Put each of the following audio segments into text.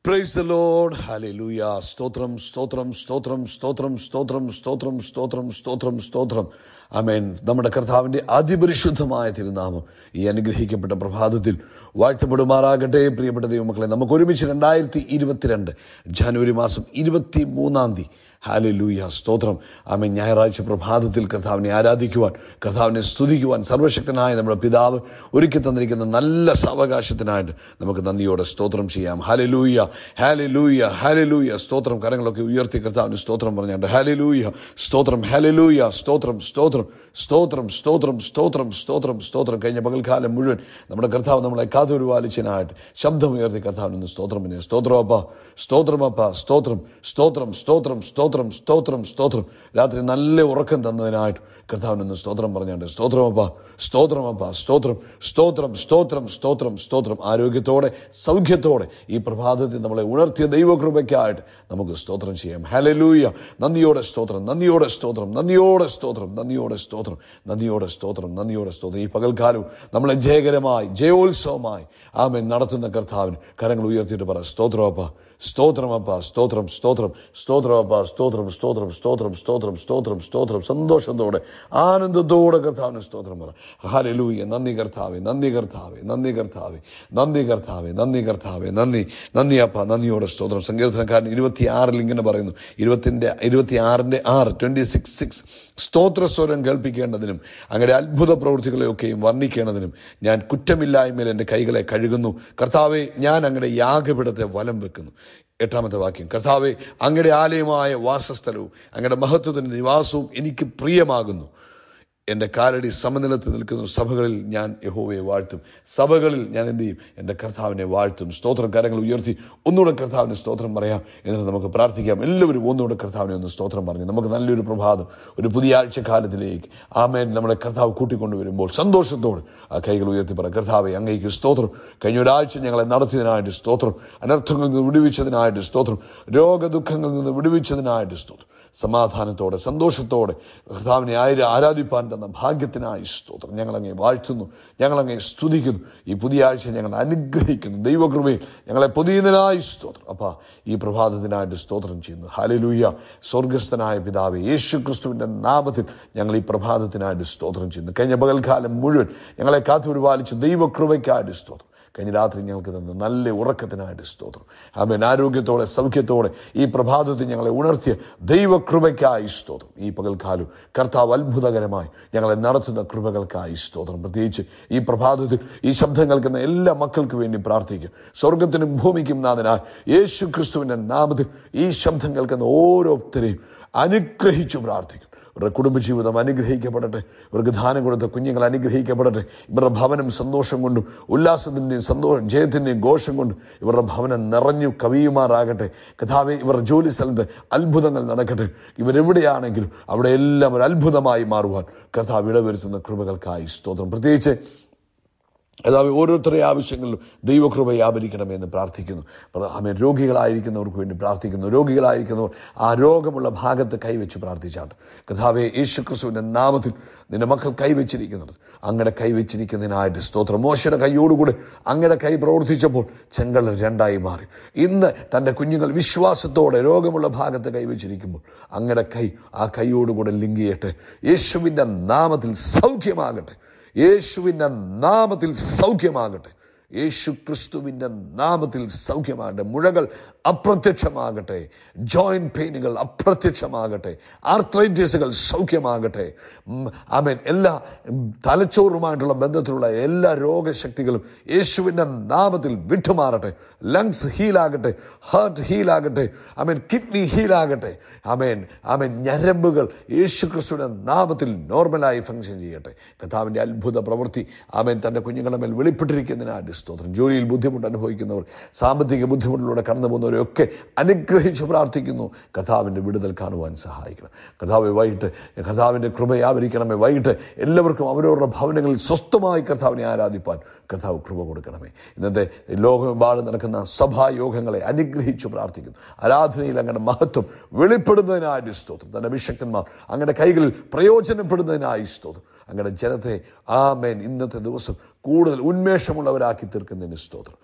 Praise the Lord hallelujah സ്തോത്രം സ്തോത്രം സ്തോത്രം സ്തോത്രം സ്തോത്രം സ്തോത്രം സ്തോത്രം സ്തോത്രം സ്തോത്രം അമേൻ നമ്മുടെ കർത്താവിന്റെ അതിപരിശുദ്ധമായ തിരുനാമം ഈ അനുഗ്രഹിക്കപ്പെട്ട പ്രഭാതത്തിൽ വാഴ്ത്തപ്പെടുമാറാകട്ടെ പ്രിയപ്പെട്ട ദൈവമക്കളെ നമുക്ക് ഒരുമിച്ച് രണ്ടായിരത്തി ഇരുപത്തിരണ്ട് ജനുവരി മാസം ഇരുപത്തി മൂന്നാം തീയതി ഹാലലൂയ സ്തോത്രം ആമേൻ ഞായറാഴ്ച പ്രഭാതത്തിൽ കർത്താവിനെ ആരാധിക്കുവാൻ കർത്താവിനെ സ്തുതിക്കുവാൻ സർവശക്തനായ നമ്മുടെ പിതാവ് ഒരുക്കി തന്നിരിക്കുന്ന നല്ല സാവകാശത്തിനായിട്ട് നമുക്ക് നന്ദിയോടെ സ്തോത്രം ചെയ്യാം ഹാലലൂയ ഹാലലൂയ ഹാലലൂയ സ്തോത്രം കരങ്ങളൊക്കെ ഉയർത്തി കർത്താവിന് സ്തോത്രം പറഞ്ഞുകൊണ്ട് ഹാലലൂയ സ്തോത്രം ഹാലലൂയ സ്തോത്രം സ്തോത്രം സ്തോത്രം സ്തോത്രം സ്തോത്രം സ്തോത്രം സ്തോത്രം കഴിഞ്ഞ പകൽക്കാലം മുഴുവൻ നമ്മുടെ കർത്താവ് നമ്മളെ കാതൊരുപാലിച്ചതിനായിട്ട് ശബ്ദമുയർത്തി കർത്താവിന് സ്തോത്രം പറഞ്ഞു സ്തോത്രം അപ്പ സ്തോത്രം അപ്പ സ്തോത്രം സ്തോത്രം സ്തോത്രം സ്തോത്രം സ്തോത്രം സ്തോത്രം രാത്രി നല്ല ഉറക്കം തന്നതിനായിട്ട് കർത്താവിനൊന്ന് സ്തോത്രം പറഞ്ഞുകൊണ്ട് സ്തോത്രം അപ്പ സ്തോത്രം അപ്പ സ്തോത്രം സ്തോത്രം സ്തോത്രം സ്തോത്രം സ്തോത്രം ആരോഗ്യത്തോടെ സൗഖ്യത്തോടെ ഈ പ്രഭാതത്തിൽ നമ്മളെ ഉണർത്തിയ ദൈവകൃപയ്ക്കായിട്ട് നമുക്ക് സ്തോത്രം ചെയ്യാം ഹലലൂയ നന്ദിയോടെ സ്തോത്രം നന്ദിയോടെ സ്തോത്രം നന്ദിയോടെ സ്തോത്രം നന്ദിയോടെ സ്തോത്രം നന്ദിയോടെ സ്തോത്രം നന്ദിയോടെ സ്തോത്രം ഈ പകൽക്കാലവും നമ്മളെ ജയകരമായി ജയോത്സവമായി ആമൻ നടത്തുന്ന കർത്താവിന് കരങ്ങൾ ഉയർത്തിയിട്ട് പറ സ്തോത്രമപ്പ സ്തോത്രമപ്പ സ്തോത്രം സ്തോത്രം സ്തോത്രമപ്പ സ്തോത്രം സ്തോത്രം സ്തോത്രം സ്തോത്രം സ്തോത്രം സ്തോത്രം സന്തോഷത്തോടെ ആനന്ദത്തോടെ കർത്താവിന് സ്തോത്രം പറ ഹാലലൂയ നന്ദി കർത്താവെ നന്ദി കർത്താവെ നന്ദി കർത്താവെ നന്ദി കർത്താവെ നന്ദി കർത്താവെ നന്ദി നന്ദി അപ്പ നന്ദിയോടെ സ്തോത്രം സങ്കീർത്തനക്കാരൻ ഇരുപത്തി ആറിൽ ഇങ്ങനെ പറയുന്നു ഇരുപത്തിന്റെ ഇരുപത്തി ആറിന്റെ ആറ് ട്വന്റി സിക്സ് സിക്സ് സ്തോത്രസ്വരം കേൾപ്പിക്കേണ്ടതിനും അങ്ങയുടെ അത്ഭുത പ്രവൃത്തികളെയൊക്കെയും വർണ്ണിക്കേണ്ടതിനും ഞാൻ കുറ്റമില്ലായ്മയിൽ എൻ്റെ കൈകളെ കഴുകുന്നു കർത്താവെ ഞാൻ അങ്ങയുടെ യാഗപീഠത്തെ വലം വെക്കുന്നു എട്ടാമത്തെ വാക്യം കർത്താവെ അങ്ങയുടെ ആലയമായ വാസസ്ഥലവും അങ്ങയുടെ മഹത്വത്തിന്റെ നിവാസവും എനിക്ക് പ്രിയമാകുന്നു എൻ്റെ കാലടി സമനിലത്ത് നിൽക്കുന്ന സഭകളിൽ ഞാൻ യഹോവയെ വാഴ്ത്തും സഭകളിൽ ഞാൻ എന്ത് ചെയ്യും എൻ്റെ കർത്താവിനെ വാഴ്ത്തും സ്തോത്രം കരങ്ങൾ ഉയർത്തി ഒന്നുകൂടെ കർത്താവിന് സ്തോത്രം പറയാം എന്നിട്ട് നമുക്ക് പ്രാർത്ഥിക്കാം എല്ലാവരും ഒന്നുകൂടെ കർത്താവിനെ ഒന്ന് സ്തോത്രം പറഞ്ഞു നമുക്ക് നല്ലൊരു പ്രഭാതം ഒരു പുതിയ ആഴ്ചക്കാലത്തിലേക്ക് ആമേൻ നമ്മുടെ കർത്താവ് കൂട്ടിക്കൊണ്ടുവരുമ്പോൾ സന്തോഷത്തോടെ ആ കൈകൾ ഉയർത്തി പറ കർത്താവെ അങ്ങേക്ക് സ്തോത്രം കഴിഞ്ഞ ഒരാഴ്ച ഞങ്ങളെ നടത്തിയതിനായിട്ട് സ്തോത്രം അനർത്ഥങ്ങളിൽ നിന്ന് വിടുവിച്ചതിനായിട്ട് സ്തോത്രം രോഗദുഃഖങ്ങളിൽ നിന്ന് വിടുവിച്ചതിനായിട്ട് സ്തോത്രം സമാധാനത്തോടെ സന്തോഷത്തോടെ കർത്താവിനെ ആയിരം ആരാധിപ്പാൻ തന്ന ഭാഗ്യത്തിനായി സ്തോത്രം ഞങ്ങളങ്ങെ വാഴ്ത്തുന്നു ഞങ്ങളങ്ങെ സ്തുതിക്കുന്നു ഈ പുതിയ ആഴ്ച ഞങ്ങൾ അനുഗ്രഹിക്കുന്നു ദൈവകൃപയിൽ ഞങ്ങളെ പൊതിയുന്നതിനായി സ്തോത്രം അപ്പാ ഈ പ്രഭാതത്തിനായിട്ട് സ്തോത്രം ചെയ്യുന്നു ഹാലലൂയ സ്വർഗസ്ഥനായ പിതാവ് യേശു ക്രിസ്തുവിൻ്റെ നാമത്തിൽ ഞങ്ങൾ ഈ പ്രഭാതത്തിനായിട്ട് സ്തോത്രം ചെയ്യുന്നു കഴിഞ്ഞ പകൽക്കാലം മുഴുവൻ ഞങ്ങളെ കാത്തുപരിപാലിച്ച് ദൈവകൃപയ്ക്കായിട്ട് സ്തോത്രം കഴിഞ്ഞ രാത്രി ഞങ്ങൾക്ക് തന്ന നല്ല ഉറക്കത്തിനായിട്ട് സ്തോത്രം ആമേൻ ആരോഗ്യത്തോടെ സൗഖ്യത്തോടെ ഈ പ്രഭാതത്തിൽ ഞങ്ങളെ ഉണർത്തിയ ദൈവകൃപയ്ക്കായി സ്തോത്രം ഈ പകൽക്കാലം കർത്താവ് അത്ഭുതകരമായി ഞങ്ങളെ നടത്തുന്ന കൃപകൾക്കായി സ്തോത്രം പ്രത്യേകിച്ച് ഈ പ്രഭാതത്തിൽ ഈ ശബ്ദം കേൾക്കുന്ന എല്ലാ മക്കൾക്ക് വേണ്ടി പ്രാർത്ഥിക്കും സ്വർഗത്തിനും ഭൂമിക്കും നാഥനായി യേശു ക്രിസ്തുവിൻ്റെ നാമത്തിൽ ഈ ശബ്ദം കേൾക്കുന്ന ഓരോരുത്തരെയും അനുഗ്രഹിച്ചു പ്രാർത്ഥിക്കും ഇവരുടെ കുടുംബജീവിതം അനുഗ്രഹിക്കപ്പെടട്ടെ ഇവർക്ക് ദാനം കൊടുത്ത കുഞ്ഞുങ്ങൾ അനുഗ്രഹിക്കപ്പെടട്ടെ ഇവരുടെ ഭവനം സന്തോഷം കൊണ്ടും ഉല്ലാസത്തിൻ്റെയും സന്തോഷം ജയത്തിൻ്റെയും ഘോഷം കൊണ്ടും ഇവരുടെ ഭവനം നിറഞ്ഞു കവിയുമാറാകട്ടെ കഥാവെ ഇവരുടെ ജോലി സ്ഥലത്ത് അത്ഭുതങ്ങൾ നടക്കട്ടെ ഇവരെവിടെയാണെങ്കിലും അവിടെ എല്ലാം ഒരു അത്ഭുതമായി മാറുവാൻ കഥാവ് ഇടവരുത്തുന്ന കൃപകൾക്കായി സ്തോത്രം പ്രത്യേകിച്ച് അതായത് ഓരോരുത്തരുടെ ആവശ്യങ്ങളിലും ദൈവകൃപ വ്യാപരിക്കണമെന്ന് പ്രാർത്ഥിക്കുന്നു ആമേ രോഗികളായിരിക്കുന്നവർക്ക് വേണ്ടി പ്രാർത്ഥിക്കുന്നു രോഗികളായിരിക്കുന്നവർ ആ രോഗമുള്ള ഭാഗത്ത് കൈവച്ച് പ്രാർത്ഥിച്ചാട്ട് കഥാവെ യേശു ക്രിസ്തുവിൻ്റെ നാമത്തിൽ നിന്റെ മക്കൾ കൈവച്ചിരിക്കുന്നത് അങ്ങനെ കൈവച്ചിരിക്കുന്നതിനായിട്ട് സ്തോത്രം മോശയുടെ കൈയോടുകൂടി അങ്ങനെ കൈ പ്രവർത്തിച്ചപ്പോൾ ചെങ്കൾ രണ്ടായി മാറി ഇന്ന് തൻ്റെ കുഞ്ഞുങ്ങൾ വിശ്വാസത്തോടെ രോഗമുള്ള ഭാഗത്ത് കൈവച്ചിരിക്കുമ്പോൾ അങ്ങനെ കൈ ആ കൈയോടുകൂടെ ലിങ്ക് ചെയ്യട്ടെ യേശുവിൻ്റെ നാമത്തിൽ സൗഖ്യമാകട്ടെ യേശുവിൻ്റെ നാമത്തിൽ സൗഖ്യമാകട്ടെ യേശു ക്രിസ്തുവിൻ്റെ നാമത്തിൽ സൗഖ്യമാകട്ടെ മുഴകൾ അപ്രത്യക്ഷമാകട്ടെ ജോയിന്റ് പെയിനുകൾ അപ്രത്യക്ഷമാകട്ടെ ആർത്രൈറ്റിസുകൾ സൗഖ്യമാകട്ടെ ആമേൻ എല്ലാ തലച്ചോറുമായിട്ടുള്ള ബന്ധത്തിലുള്ള എല്ലാ രോഗശക്തികളും യേശുവിൻ്റെ നാമത്തിൽ വിട്ടുമാറട്ടെ ലങ്സ് ഹീലാകട്ടെ ഹാർട്ട് ഹീലാകട്ടെ ആമേൻ കിഡ്നി ഹീലാകട്ടെ ആമേൻ ആമേൻ ഞരമ്പുകൾ യേശു ക്രിസ്തുവിൻ്റെ നാമത്തിൽ നോർമലായി ഫങ്ഷൻ ചെയ്യട്ടെ കഥാവിൻ്റെ അത്ഭുത പ്രവൃത്തി ആമേൻ തൻ്റെ കുഞ്ഞുങ്ങളുടെ മേൽ വെളിപ്പെട്ടിരിക്കുന്നതിനായിട്ട് സ്തോത്രം ജോലിയിൽ ബുദ്ധിമുട്ട് അനുഭവിക്കുന്നവർ സാമ്പത്തിക ബുദ്ധിമുട്ടിലൂടെ കടന്നു പോകുന്നവരെയൊക്കെ അനുഗ്രഹിച്ച് പ്രാർത്ഥിക്കുന്നു കഥാവിൻ്റെ വിടുതൽ കാണുവാൻ സഹായിക്കണം കഥാവ് വൈകിട്ട് കഥാവിൻ്റെ കൃപയാവരിക്കണമേ വൈകിട്ട് എല്ലാവർക്കും അവരവരുടെ ഭവനങ്ങളിൽ സ്വസ്ഥമായി കർത്താവിനെ ആരാധിപ്പാൻ കർത്താവ് കൃപ കൊടുക്കണമേ ഇന്നത്തെ ലോകമെമ്പാടും നടക്കുന്ന സഭായോഗങ്ങളെ അനുഗ്രഹിച്ചു പ്രാർത്ഥിക്കുന്നു ആരാധനയിൽ അങ്ങനെ മഹത്വം വെളിപ്പെടുന്നതിനായിട്ട് സ്തോത്രം തന്റെ അഭിഷക്തന്മാർ അങ്ങനെ കൈകളിൽ പ്രയോജനപ്പെടുന്നതിനായി സ്തോത്രം അങ്ങനെ ജനത്തെ ആമേൻ ഇന്നത്തെ ദിവസം കൂടുതൽ ഉന്മേഷമുള്ളവരാക്കി തീർക്കുന്നതിന് സ്തോത്രം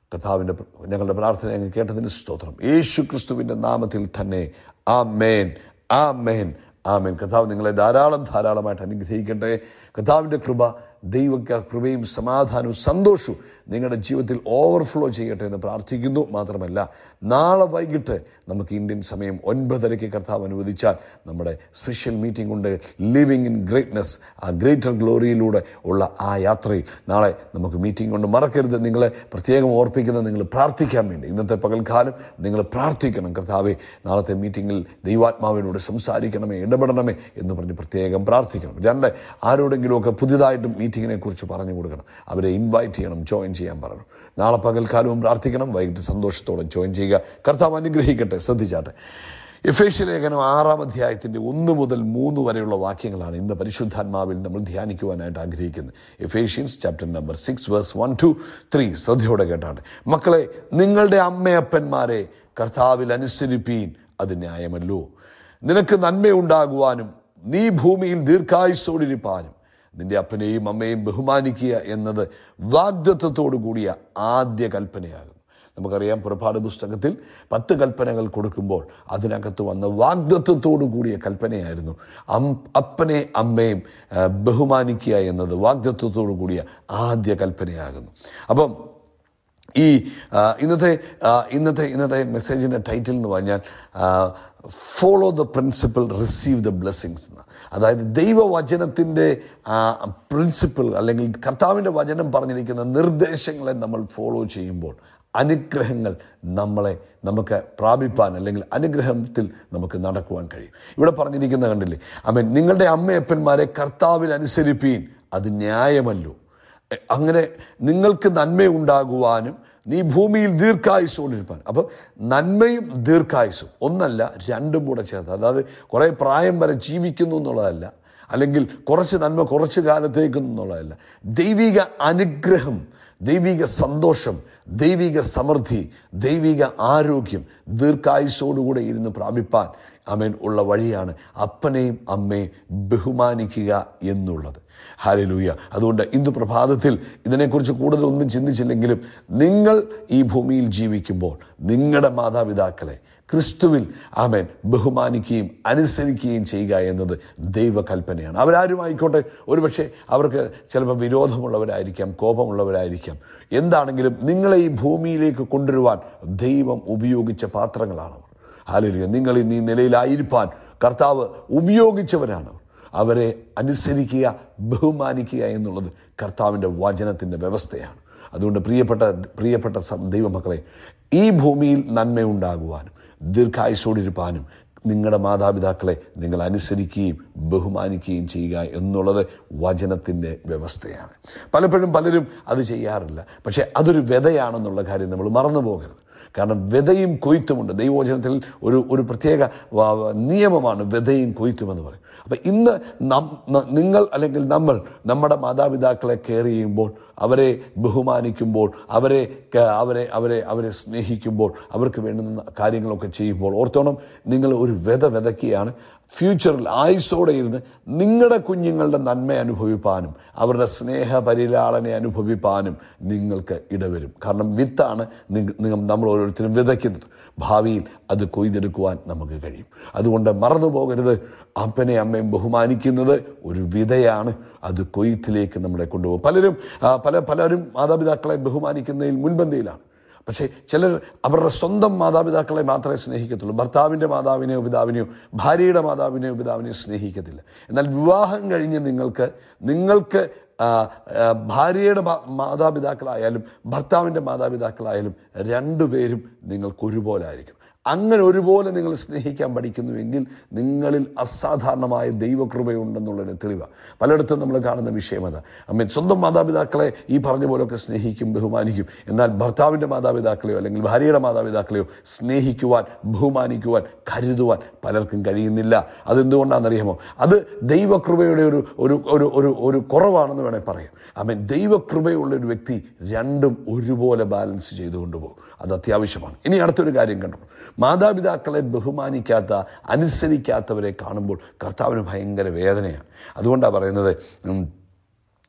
കഥാവിൻ്റെ ഞങ്ങളുടെ പ്രാർത്ഥന ഞങ്ങൾ കേട്ടതിന് സ്തോത്രം യേശു ക്രിസ്തുവിൻ്റെ നാമത്തിൽ തന്നെ ആ മേൻ ആ മേൻ ആ മേൻ കഥാവ് നിങ്ങളെ ധാരാളം ധാരാളമായിട്ട് അനുഗ്രഹിക്കട്ടെ കഥാവിൻ്റെ കൃപ ദൈവ കൃപയും സമാധാനവും സന്തോഷവും നിങ്ങളുടെ ജീവിതത്തിൽ ഓവർഫ്ലോ ചെയ്യട്ടെ എന്ന് പ്രാർത്ഥിക്കുന്നു മാത്രമല്ല നാളെ വൈകിട്ട് നമുക്ക് ഇന്ത്യൻ സമയം ഒൻപതരയ്ക്ക് കർത്താവ് അനുവദിച്ചാൽ നമ്മുടെ സ്പെഷ്യൽ മീറ്റിംഗ് ഉണ്ട് ലിവിങ് ഇൻ ഗ്രേറ്റ്നെസ് ആ ഗ്രേറ്റർ ഗ്ലോറിയിലൂടെ ഉള്ള ആ യാത്രയിൽ നാളെ നമുക്ക് മീറ്റിംഗ് കൊണ്ട് മറക്കരുത് നിങ്ങളെ പ്രത്യേകം ഓർപ്പിക്കുന്നത് നിങ്ങൾ പ്രാർത്ഥിക്കാൻ വേണ്ടി ഇന്നത്തെ പകൽക്കാലം നിങ്ങൾ പ്രാർത്ഥിക്കണം കർത്താവെ നാളത്തെ മീറ്റിങ്ങിൽ ദൈവാത്മാവിനോട് സംസാരിക്കണമേ ഇടപെടണമേ എന്ന് പറഞ്ഞ് പ്രത്യേകം പ്രാർത്ഥിക്കണം രണ്ട് ആരോടെങ്കിലുമൊക്കെ പുതിയതായിട്ടും മീറ്റിങ്ങിനെ കുറിച്ച് പറഞ്ഞു കൊടുക്കണം അവരെ ഇൻവൈറ്റ് ചെയ്യണം ജോയിൻ ചെയ്യാൻ പറഞ്ഞു നാളെ പകൽക്കാലവും പ്രാർത്ഥിക്കണം വൈകിട്ട് സന്തോഷത്തോടെ ജോയിൻ ചെയ്യുക കർത്താവ് അനുഗ്രഹിക്കട്ടെ ശ്രദ്ധിച്ചാട്ടെ എഫേഷ്യ ലേഖനം ആറാം അധ്യായത്തിന്റെ ഒന്ന് മുതൽ മൂന്ന് വരെയുള്ള വാക്യങ്ങളാണ് ഇന്ന് പരിശുദ്ധാത്മാവിൽ നമ്മൾ ധ്യാനിക്കുവാനായിട്ട് ആഗ്രഹിക്കുന്നത് Ephesians chapter number six verse one two three ശ്രദ്ധയോടെ കേട്ടാണ് മക്കളെ നിങ്ങളുടെ അമ്മയപ്പന്മാരെ കർത്താവിൽ അനുസരിപ്പീൻ അത് ന്യായമല്ലോ നിനക്ക് നന്മയുണ്ടാകുവാനും നീ ഭൂമിയിൽ ദീർഘായുസോടിരിപ്പാനും നിന്റെ അപ്പനെയും അമ്മയും ബഹുമാനിക്കുക എന്നത് വാഗ്ദത്വത്തോടു കൂടിയ ആദ്യ കൽപ്പനയാകും നമുക്കറിയാം പുറപ്പാട് പുസ്തകത്തിൽ പത്ത് കൽപ്പനകൾ കൊടുക്കുമ്പോൾ അതിനകത്ത് വന്ന വാഗ്ദത്വത്തോടു കൂടിയ കൽപ്പനയായിരുന്നു അം അപ്പനെ അമ്മയും ആ, ബഹുമാനിക്കുക എന്നത് വാഗ്ദത്വത്തോടു കൂടിയ ആദ്യ കൽപ്പനയാകുന്നു അപ്പം ഈ ആ, ഇന്നത്തെ ആ, ഇന്നത്തെ ഇന്നത്തെ മെസ്സേജിൻ്റെ ടൈറ്റിൽ എന്ന് പറഞ്ഞാൽ follow the principle receive the blessings എന്ന് അതായത് ദൈവവചനത്തിൻ്റെ പ്രിൻസിപ്പിൾ അല്ലെങ്കിൽ കർത്താവിൻ്റെ വചനം പറഞ്ഞിരിക്കുന്ന നിർദ്ദേശങ്ങളെ നമ്മൾ ഫോളോ ചെയ്യുമ്പോൾ അനുഗ്രഹങ്ങൾ നമ്മളെ നമുക്ക് പ്രാപിപ്പാൻ അല്ലെങ്കിൽ അനുഗ്രഹത്തിൽ നമുക്ക് നടക്കുവാൻ കഴിയും ഇവിടെ പറഞ്ഞിരിക്കുന്ന കണ്ടില്ലേ അമ്മ നിങ്ങളുടെ അമ്മയപ്പന്മാരെ കർത്താവിൽ അനുസരിപ്പീൻ അത് ന്യായമല്ലോ എ- അങ്ങനെ നിങ്ങൾക്ക് നന്മയുണ്ടാകുവാനും നീ ഭൂമിയിൽ ദീർഘായുസോടിരിപ്പാൻ അപ്പം നന്മയും ദീർഘായുസും ഒന്നല്ല രണ്ടും കൂടെ ചേർത്ത് അതായത് കുറേ പ്രായം വരെ ജീവിക്കുന്നു എന്നുള്ളതല്ല അല്ലെങ്കിൽ കുറച്ച് നന്മ കുറച്ച് കാലത്തേക്ക് എന്നുള്ളതല്ല ദൈവിക അനുഗ്രഹം ദൈവിക സന്തോഷം ദൈവിക സമൃദ്ധി ദൈവിക ആരോഗ്യം ദീർഘായുസോടുകൂടെ ഇരുന്ന് പ്രാപിപ്പാൻ അമേൻ ഉള്ള വഴിയാണ് അപ്പനെയും അമ്മയും ബഹുമാനിക്കുക എന്നുള്ളത് ഹാലലൂയ അതുകൊണ്ട് ഇന്ന് പ്രഭാതത്തിൽ ഇതിനെക്കുറിച്ച് കൂടുതൽ ഒന്നും ചിന്തിച്ചില്ലെങ്കിലും നിങ്ങൾ ഈ ഭൂമിയിൽ ജീവിക്കുമ്പോൾ നിങ്ങളുടെ മാതാപിതാക്കളെ ക്രിസ്തുവിൽ ആമേൻ ബഹുമാനിക്കുകയും അനുസരിക്കുകയും ചെയ്യുക എന്നത് ദൈവകൽപ്പനയാണ് അവരാരും ആയിക്കോട്ടെ ഒരുപക്ഷെ അവർക്ക് ചിലപ്പോൾ വിരോധമുള്ളവരായിരിക്കാം കോപമുള്ളവരായിരിക്കാം എന്താണെങ്കിലും നിങ്ങളെ ഈ ഭൂമിയിലേക്ക് കൊണ്ടുവരുവാൻ ദൈവം ഉപയോഗിച്ച പാത്രങ്ങളാണ് അവർ ഹാലലുയ നിങ്ങൾ ഇന്ന് ഈ നിലയിലായിരിക്കാൻ കർത്താവ് ഉപയോഗിച്ചവരാണ് അവർ. അവരെ അനുസരിക്കുക ബഹുമാനിക്കുക എന്നുള്ളത് കർത്താവിൻ്റെ വചനത്തിൻ്റെ വ്യവസ്ഥയാണ് അതുകൊണ്ട് പ്രിയപ്പെട്ട പ്രിയപ്പെട്ട സം- ദൈവമക്കളെ ഈ ഭൂമിയിൽ നന്മയുണ്ടാകുവാനും ദീർഘായുസോടിരിപ്പാനും നിങ്ങളുടെ മാതാപിതാക്കളെ നിങ്ങൾ അനുസരിക്കുകയും ബഹുമാനിക്കുകയും ചെയ്യുക എന്നുള്ളത് വചനത്തിൻ്റെ വ്യവസ്ഥയാണ് പലപ്പോഴും പലരും അത് ചെയ്യാറില്ല പക്ഷേ അതൊരു വ്യതയാണെന്നുള്ള കാര്യം നമ്മൾ മറന്നു പോകരുത് കാരണം വ്യതയും കൊയ്ത്തുമുണ്ട് ദൈവവചനത്തിൽ ഒരു ഒരു പ്രത്യേക വ- വ- നിയമമാണ് വ്യതയും കൊയ്ത്തും എന്ന് പറയും അപ്പം ഇന്ന് നം- ന- നിങ്ങൾ അല്ലെങ്കിൽ നമ്മൾ നമ്മുടെ മാതാപിതാക്കളെ കെയർ ചെയ്യുമ്പോൾ അവരെ ബഹുമാനിക്കുമ്പോൾ അവരെ ക- അവരെ അവരെ അവരെ സ്നേഹിക്കുമ്പോൾ അവർക്ക് വേണ്ടുന്ന കാര്യങ്ങളൊക്കെ ചെയ്യുമ്പോൾ ഓർത്തോണം നിങ്ങൾ ഒരു വ്യത വിതയ്ക്കുകയാണ് ഫ്യൂച്ചറിൽ ആയുസോടെ ഇരുന്ന് നിങ്ങളുടെ കുഞ്ഞുങ്ങളുടെ നന്മ അനുഭവിപ്പാനും അവരുടെ സ്നേഹ പരിലാളനെ അനുഭവിപ്പാനും നിങ്ങൾക്ക് ഇടവരും കാരണം വിത്താണ് നിങ്ങ- നിങ്ങ- നമ്മൾ ഓരോരുത്തരും വിതയ്ക്കുന്നത് ഭാവിയിൽ അത് കൊയ്തെടുക്കുവാൻ നമുക്ക് കഴിയും അതുകൊണ്ട് മറന്നു പോകരുത് അപ്പനെ അമ്മയും ബഹുമാനിക്കുന്നത് ഒരു വിതയാണ് അത് കൊയ്ത്തിലേക്ക് നമ്മളെ കൊണ്ടുപോകും പലരും ആ, പല പലരും മാതാപിതാക്കളെ ബഹുമാനിക്കുന്നതിൽ മുൻപന്തിയിലാണ് പക്ഷേ ചിലർ അവരുടെ സ്വന്തം മാതാപിതാക്കളെ മാത്രമേ സ്നേഹിക്കത്തുള്ളൂ ഭർത്താവിൻ്റെ മാതാവിനെയോ പിതാവിനെയോ ഭാര്യയുടെ മാതാവിനെയോ പിതാവിനെയോ സ്നേഹിക്കത്തില്ല എന്നാൽ വിവാഹം കഴിഞ്ഞ് നിങ്ങൾക്ക് നിങ്ങൾക്ക് ആ, ആ, ഭാര്യയുടെ മാ- മാതാപിതാക്കളായാലും ഭർത്താവിൻ്റെ മാതാപിതാക്കളായാലും രണ്ടുപേരും നിങ്ങൾക്ക് ഒരുപോലെ ആയിരിക്കും അങ്ങനെ ഒരുപോലെ നിങ്ങൾ സ്നേഹിക്കാൻ പഠിക്കുന്നുവെങ്കിൽ നിങ്ങളിൽ അസാധാരണമായ ദൈവകൃപയുണ്ടെന്നുള്ളതിന് തെളിവാണ് പലയിടത്തും നമ്മൾ കാണുന്ന വിഷയം അതാ അമ്മ സ്വന്തം മാതാപിതാക്കളെ ഈ പറഞ്ഞ പോലെയൊക്കെ സ്നേഹിക്കും ബഹുമാനിക്കും എന്നാൽ ഭർത്താവിൻ്റെ മാതാപിതാക്കളെയോ അല്ലെങ്കിൽ ഭാര്യയുടെ മാതാപിതാക്കളെയോ സ്നേഹിക്കുവാൻ ബഹുമാനിക്കുവാൻ കരുതുവാൻ പലർക്കും കഴിയുന്നില്ല അതെന്തുകൊണ്ടാണെന്നറിയാമോ അത് ദൈവകൃപയുടെ ഒരു ഒരു ഒരു ഒരു ഒരു കുറവാണെന്ന് വേണേൽ പറയാം അമ്മ ദൈവകൃപയുള്ള ഒരു വ്യക്തി രണ്ടും ഒരുപോലെ ബാലൻസ് ചെയ്തുകൊണ്ട് പോകും അത് അത്യാവശ്യമാണ് ഇനി അടുത്തൊരു കാര്യം കണ്ടു മാതാപിതാക്കളെ ബഹുമാനിക്കാത്ത അനുസരിക്കാത്തവരെ കാണുമ്പോൾ കർത്താവിന് ഭയങ്കര വേദനയാണ് അതുകൊണ്ടാണ് പറയുന്നത് ഉം,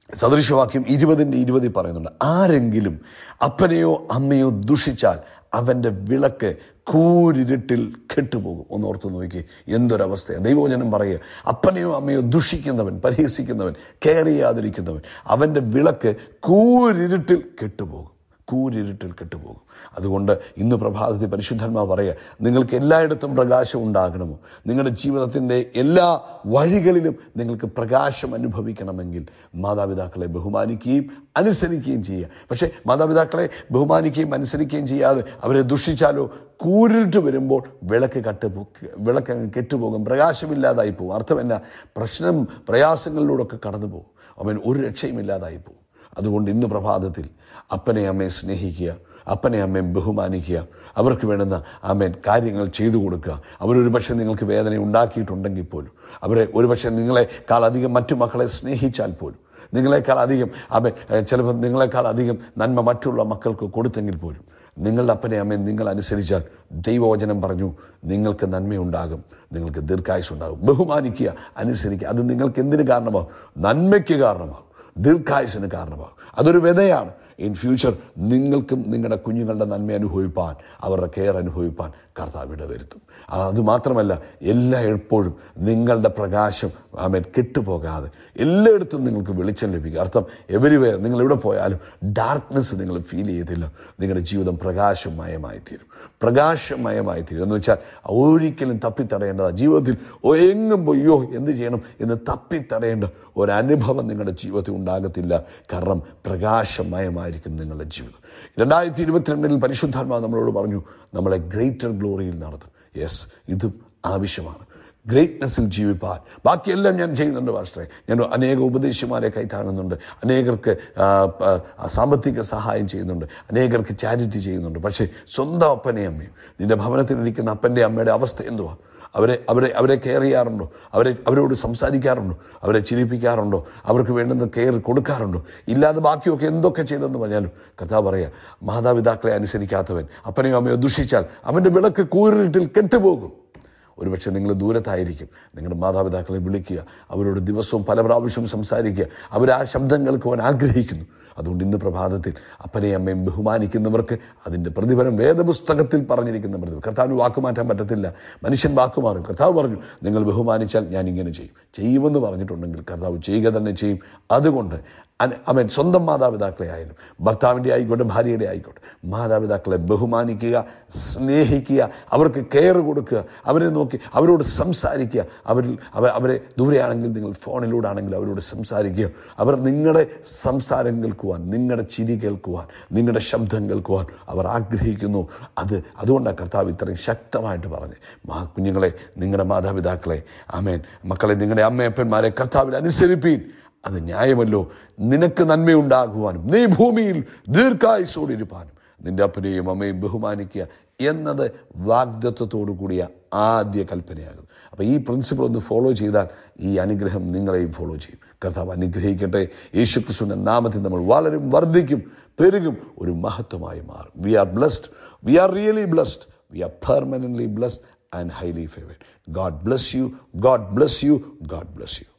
സദൃശവാക്യം ഇരുപതിൻ്റെ ഇരുപതിൽ പറയുന്നുണ്ട് ആരെങ്കിലും അപ്പനെയോ അമ്മയോ ദുഷിച്ചാൽ അവൻ്റെ വിളക്ക് കൂരിരുട്ടിൽ കെട്ടുപോകും ഒന്ന് ഓർത്ത് നോക്കി എന്തൊരവസ്ഥയാണ് ദൈവവചനം പറയുക അപ്പനെയോ അമ്മയോ ദുഷിക്കുന്നവൻ പരിഹസിക്കുന്നവൻ കെയർ ചെയ്യാതിരിക്കുന്നവൻ അവൻ്റെ വിളക്ക് കൂരിരുട്ടിൽ കെട്ടുപോകും കൂരിരുട്ടിൽ കെട്ടുപോകും അതുകൊണ്ട് ഇന്ന് പ്രഭാതത്തിൽ പരിശുദ്ധന്മാർ പറയുക നിങ്ങൾക്ക് എല്ലായിടത്തും പ്രകാശം ഉണ്ടാകണമോ നിങ്ങളുടെ ജീവിതത്തിൻ്റെ എല്ലാ വഴികളിലും നിങ്ങൾക്ക് പ്രകാശം അനുഭവിക്കണമെങ്കിൽ മാതാപിതാക്കളെ ബഹുമാനിക്കുകയും അനുസരിക്കുകയും ചെയ്യുക പക്ഷേ മാതാപിതാക്കളെ ബഹുമാനിക്കുകയും അനുസരിക്കുകയും ചെയ്യാതെ അവരെ ദുഷിച്ചാലോ കൂരിട്ട് വരുമ്പോൾ വിളക്ക് കട്ട് വിളക്ക് അങ്ങ് കെട്ടുപോകും പ്രകാശമില്ലാതായി പോകും അർത്ഥം എന്നാ പ്രശ്നം പ്രയാസങ്ങളിലൂടെ ഒക്കെ കടന്നു പോകും അവൻ ഒരു രക്ഷയുമില്ലാതായി പോകും അതുകൊണ്ട് ഇന്ന് പ്രഭാതത്തിൽ അപ്പനെ അമ്മയെ സ്നേഹിക്കുക അപ്പനെ അമ്മയെ ബഹുമാനിക്കുക അവർക്ക് വേണ്ടുന്ന ആമേൻ കാര്യങ്ങൾ ചെയ്തു കൊടുക്കുക അവരൊരു പക്ഷേ നിങ്ങൾക്ക് വേദന ഉണ്ടാക്കിയിട്ടുണ്ടെങ്കിൽ പോലും അവരെ ഒരുപക്ഷെ നിങ്ങളെക്കാൾ അധികം മറ്റു മക്കളെ സ്നേഹിച്ചാൽ പോലും നിങ്ങളെക്കാൾ അധികം അവൻ ചിലപ്പോൾ നിങ്ങളെക്കാൾ അധികം നന്മ മറ്റുള്ള മക്കൾക്ക് കൊടുത്തെങ്കിൽ പോലും നിങ്ങളുടെ അപ്പനെ അമ്മയെ നിങ്ങൾ അനുസരിച്ചാൽ ദൈവവചനം പറഞ്ഞു നിങ്ങൾക്ക് നന്മയുണ്ടാകും നിങ്ങൾക്ക് ദീർഘായുസ് ഉണ്ടാകും ബഹുമാനിക്കുക അനുസരിക്കുക അത് നിങ്ങൾക്ക് എന്തിന് കാരണമാകും നന്മയ്ക്ക് കാരണമാകും ദീർഘായുസിന് കാരണമാകും അതൊരു വിതയാണ് ഇൻ ഫ്യൂച്ചർ നിങ്ങൾക്കും നിങ്ങളുടെ കുഞ്ഞുങ്ങളുടെ നന്മ അനുഭവിപ്പാൻ അവരുടെ കെയർ അനുഭവിപ്പാൻ കർത്താവ് ഇടവരുത്തും അതുമാത്രമല്ല എല്ലാ എപ്പോഴും നിങ്ങളുടെ പ്രകാശം ആമേൻ കെട്ടുപോകാതെ എല്ലായിടത്തും നിങ്ങൾക്ക് വെളിച്ചം ലഭിക്കും അർത്ഥം എവരിവെയർ നിങ്ങൾ എവിടെ പോയാലും ഡാർക്ക്നെസ് നിങ്ങൾ ഫീൽ ചെയ്തില്ല നിങ്ങളുടെ ജീവിതം പ്രകാശമയമായി തീരും പ്രകാശമയമായി തീരും എന്ന് വെച്ചാൽ ഒരിക്കലും തപ്പിത്തടയേണ്ടതാണ് ജീവിതത്തിൽ ഓ എങ്ങും പോയോ എന്ത് ചെയ്യണം എന്ന് തപ്പിത്തടയേണ്ട ഒരനുഭവം നിങ്ങളുടെ ജീവിതത്തിൽ ഉണ്ടാകത്തില്ല കാരണം പ്രകാശമയമായിരിക്കും നിങ്ങളുടെ ജീവിതം രണ്ടായിരത്തി ഇരുപത്തിരണ്ടിൽ പരിശുദ്ധാത്മാവ് നമ്മളോട് പറഞ്ഞു നമ്മളെ ഗ്രേറ്റർ ഗ്ലോറിയിൽ നടത്തും യെസ് ഇതും ആവശ്യമാണ് ഗ്രേറ്റ്നെസ്സിൽ ജീവിപ്പാൻ ബാക്കിയെല്ലാം ഞാൻ ചെയ്യുന്നുണ്ട് പാസ്റ്ററെ ഞാൻ അനേക ഉപദേശിമാരെ കൈത്താങ്ങുന്നുണ്ട് അനേകർക്ക് ആ, ആ, സാമ്പത്തിക സഹായം ചെയ്യുന്നുണ്ട് അനേകർക്ക് ചാരിറ്റി ചെയ്യുന്നുണ്ട് പക്ഷേ സ്വന്തം അപ്പനെയും അമ്മയും നിന്റെ ഭവനത്തിലിരിക്കുന്ന അപ്പൻ്റെ അമ്മയുടെ അവസ്ഥ എന്തുവാ അവരെ അവരെ അവരെ കെയർ ചെയ്യാറുണ്ടോ അവരെ അവരോട് സംസാരിക്കാറുണ്ടോ അവരെ ചിരിപ്പിക്കാറുണ്ടോ അവർക്ക് വേണ്ടുന്ന കെയർ കൊടുക്കാറുണ്ടോ ഇല്ലാതെ ബാക്കിയൊക്കെ എന്തൊക്കെ ചെയ്തെന്ന് പറഞ്ഞാലും കഥാ പറയാ മാതാപിതാക്കളെ അനുസരിക്കാത്തവൻ അപ്പനെയും അമ്മയോ ദുഷിച്ചാൽ അവൻ്റെ വിളക്ക് കൂരിട്ടിൽ കെട്ടുപോകും ഒരുപക്ഷെ നിങ്ങൾ ദൂരത്തായിരിക്കും നിങ്ങളുടെ മാതാപിതാക്കളെ വിളിക്കുക അവരോട് ദിവസവും പല പ്രാവശ്യവും സംസാരിക്കുക അവർ ആ ശബ്ദം കേൾക്കുവാൻ ആഗ്രഹിക്കുന്നു അതുകൊണ്ട് ഇന്ന് പ്രഭാതത്തിൽ അപ്പനെയും അമ്മയും ബഹുമാനിക്കുന്നവർക്ക് അതിൻ്റെ പ്രതിഫലം വേദപുസ്തകത്തിൽ പറഞ്ഞിരിക്കുന്ന പ്രതിഫലം കർത്താവിന് വാക്ക് മാറ്റാൻ പറ്റത്തില്ല മനുഷ്യൻ വാക്ക് മാറും കർത്താവ് പറഞ്ഞു നിങ്ങൾ ബഹുമാനിച്ചാൽ ഞാൻ ഇങ്ങനെ ചെയ്യും ചെയ്യുമെന്ന് പറഞ്ഞിട്ടുണ്ടെങ്കിൽ കർത്താവ് ചെയ്യുക തന്നെ ചെയ്യും അതുകൊണ്ട് അന- അവൻ സ്വന്തം മാതാപിതാക്കളെ ആയാലും ഭർത്താവിൻ്റെ ആയിക്കോട്ടെ ഭാര്യയുടെ ആയിക്കോട്ടെ മാതാപിതാക്കളെ ബഹുമാനിക്കുക സ്നേഹിക്കുക അവർക്ക് കെയർ കൊടുക്കുക അവരെ നോക്കി അവരോട് സംസാരിക്കുക അവരിൽ അവ അവരെ ദൂരെയാണെങ്കിൽ നിങ്ങൾ ഫോണിലൂടെ ആണെങ്കിൽ അവരോട് സംസാരിക്കുക അവർ നിങ്ങളുടെ സംസാരം കേൾക്കുവാൻ നിങ്ങളുടെ ചിരി കേൾക്കുവാൻ നിങ്ങളുടെ ശബ്ദം കേൾക്കുവാൻ അവർ ആഗ്രഹിക്കുന്നു അത് അതുകൊണ്ടാണ് കർത്താവ് ഇത്രയും ശക്തമായിട്ട് പറഞ്ഞ് മാ കുഞ്ഞുങ്ങളെ നിങ്ങളുടെ മാതാപിതാക്കളെ ആമേൻ മക്കളെ നിങ്ങളുടെ അമ്മയപ്പന്മാരെ കർത്താവിൽ അനുസരിപ്പീൻ അത് ന്യായമല്ലോ നിനക്ക് നന്മയുണ്ടാകുവാനും നീ ഭൂമിയിൽ ദീർഘായുസോടിരിപ്പാനും നിന്റെ അപ്പനെയും അമ്മയും ബഹുമാനിക്കുക എന്നത് വാഗ്ദത്വത്തോടു കൂടിയ ആദ്യ കൽപ്പനയാകും അപ്പോൾ ഈ പ്രിൻസിപ്പിൾ ഒന്ന് ഫോളോ ചെയ്താൽ ഈ അനുഗ്രഹം നിങ്ങളെയും ഫോളോ ചെയ്യും കർത്താവ് അനുഗ്രഹിക്കട്ടെ യേശുക്രിസ്തുവിൻ്റെ നാമത്തിൽ നമ്മൾ വളരും വർദ്ധിക്കും പെരുകും ഒരു മഹത്വമായി മാറും we are blessed we are really blessed we are permanently blessed and highly favoured God bless you God bless you God bless U